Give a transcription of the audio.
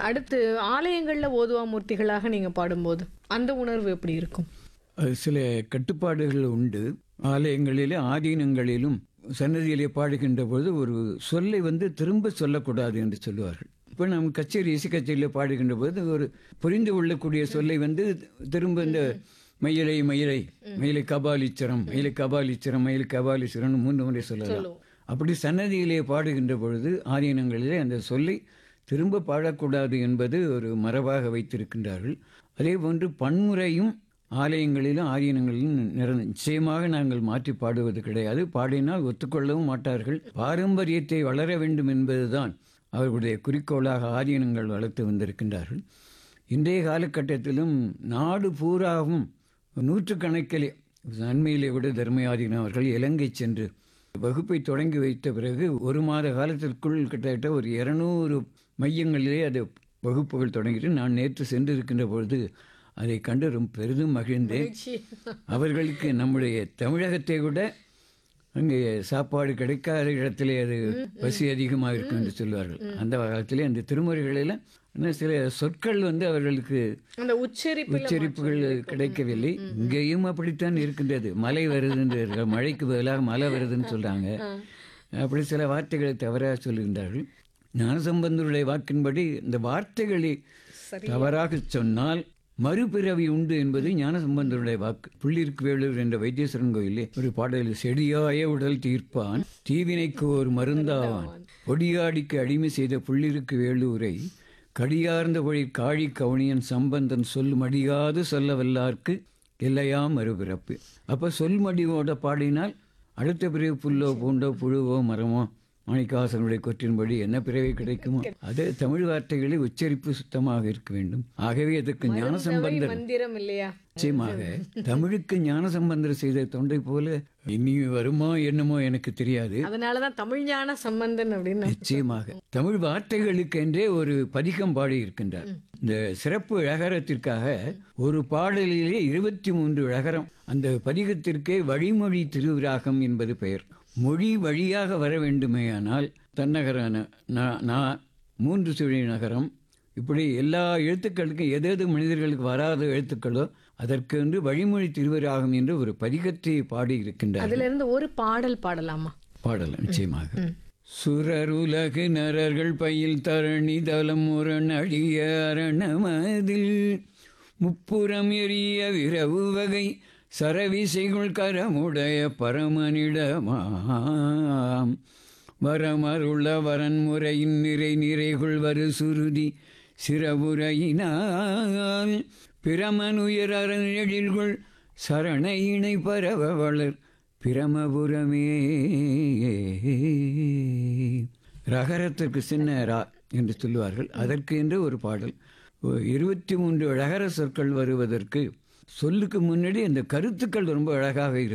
அடுத்து ஆலயங்கள்ல ஓதுவா மூர்த்திகளாக நீங்க பாடும்போது அந்த உணர்வு எப்படி இருக்கும் அது சில கட்டுப்பாடுகள் உண்டு ஆலயங்களிலே ஆதீனங்களிலும் சன்னதியிலே பாடுகின்ற பொழுது ஒரு சொல்லை வந்து திரும்ப சொல்லக்கூடாது என்று சொல்லுவார்கள் இப்போ நம்ம கச்சேரி இசை கச்சேரியில் பாடுகின்ற போது ஒரு புரிந்து கொள்ளக்கூடிய சொல்லை வந்து திரும்ப இந்த மயிலை மயிலை மயிலை கபாலீச்சரம் மயிலை கபாலீச்சரம் மயிலை கபாலீச்சரம் மூன்று முறை சொல்லலாம் அப்படி சன்னதியிலே பாடுகின்ற பொழுது ஆதீனங்களிலே அந்த சொல்லை திரும்ப பாடக்கூடாது என்பது ஒரு மரபாக வைத்திருக்கின்றார்கள் அதே போன்று பன்முறையும் ஆலயங்களிலும் ஆதீனங்களிலும் நிற- நிச்சயமாக நாங்கள் மாற்றி பாடுவது கிடையாது பாடினால் ஒத்துக்கொள்ளவும் மாட்டார்கள் பாரம்பரியத்தை வளர வேண்டும் என்பதுதான் அவர்களுடைய குறிக்கோளாக ஆதீனங்கள் வளர்த்து வந்திருக்கின்றார்கள் இன்றைய காலகட்டத்திலும் நாடு பூராவும் நூற்றுக்கணக்கிலே அண்மையிலே விட தர்மயாதீனம் அவர்கள் இலங்கை சென்று வகுப்பை தொடங்கி வைத்த பிறகு ஒரு மாத காலத்திற்குள் கிட்டத்தட்ட ஒரு இருநூறு மையங்களிலே அது வகுப்புகள் தொடங்கிட்டு நான் நேற்று சென்று இருக்கின்ற பொழுது அதை கண்டு ரொம்ப பெரிதும் மகிழ்ந்தேன் அவர்களுக்கு நம்முடைய தமிழகத்தை விட அங்கே சாப்பாடு கிடைக்காத இடத்திலே அது பசி அதிகமாக இருக்கும் என்று சொல்வார்கள் அந்த காலத்திலே அந்த திருமுறைகளில் இன்னும் சில சொற்கள் வந்து அவர்களுக்கு அந்த உச்சரிப்பு உச்சரிப்புகள் கிடைக்கவில்லை இங்கேயும் அப்படித்தான் இருக்கின்றது மழை வருதுன்ற மழைக்கு பதிலாக மழை வருதுன்னு சொல்றாங்க அப்படி சில வார்த்தைகளை தவறாக சொல்லுகின்றார்கள் ஞானசம்பந்தருடைய வாக்கின்படி இந்த வார்த்தைகளை தவறாக சொன்னால் மறுபிறவி உண்டு என்பது ஞானசம்பந்தருடைய வாக்கு புள்ளிருக்கு வேலூர் என்ற வைத்தீஸ்வரன் கோயிலே ஒரு பாடலில் செடியாய உடல் தீர்ப்பான் தீவினைக்கு ஒரு மருந்தாவான் பொடியாடிக்கு அடிமை செய்த புள்ளிருக்கு வேலூரை கடியார்ந்த வழி காழி கவுனியன் சம்பந்தன் சொல் மடியாது சொல்ல வல்லார்க்கு இல்லையா மறுபிறப்பு அப்ப சொல் மடிவோட பாடினால் அடுத்த பிறகு புல்லோ பூண்டோ புழுவோ மரமோ மாணிக்காசனுடைய கொற்றின்படி என்ன பிறவி கிடைக்குமோ அது தமிழ் வார்த்தைகளை உச்சரிப்பு சுத்தமாக இருக்க வேண்டும் ஆகவே அதற்கு ஞானசம்பந்தர் மந்திரம் இல்லையா நிச்சயமாக தமிழுக்கு ஞானசம்பந்தர் செய்த தொண்டை போல இனி வருமா என்னமோ எனக்கு தெரியாது அதனாலதான் தமிழ் ஞான சம்பந்தன் அப்படின்னு நிச்சயமாக தமிழ் வார்த்தைகளுக்கு என்றே ஒரு பதிகம் பாடி இருக்கின்றார் இந்த சிறப்பு இழகரத்திற்காக ஒரு பாடலிலே இருபத்தி மூன்று இழகரம் அந்த பதிகத்திற்கே வழிமொழி திருவிராகம் என்பது பெயர் மொழி வழியாக வர வேண்டுமேயானால் தன்னகரான நா- நா மூன்று சுழி நகரம் இப்படி எல்லா எழுத்துக்களுக்கும் எது எது மனிதர்களுக்கு வராத எழுத்துக்களோ அதற்கு என்று வழிமொழி திருவிராகம் என்று ஒரு பதிகத்தை பாடி இருக்கின்றார் அதுல இருந்து ஒரு பாடல் பாடலாமா பாடலாம் நிச்சயமாக சுரருலகு நரர்கள் பயில் தரணி தலம் முரண் அழிய அரணமதில் முப்புறம் எரிய விரவு வகை சரவிசைகள் கரமுடைய பரமனிடமாம் வரமருள வரன்முறையின் நிறை நிறைகுள் வரு சுருதி சிறபுரையினால் பிரமனுயர் அறநெழில்குள் சரண இணை பரவ வளர் பிரமபுரமே ரகரத்திற்கு சின்ன ரா என்று சொல்லுவார்கள் அதற்கு என்று ஒரு பாடல் இருபத்தி மூன்று அழகர சொற்கள் வருவதற்கு சொல்லுக்கு முன்னாடி அந்த கருத்துக்கள் ரொம்ப அழகாக இருக்கும்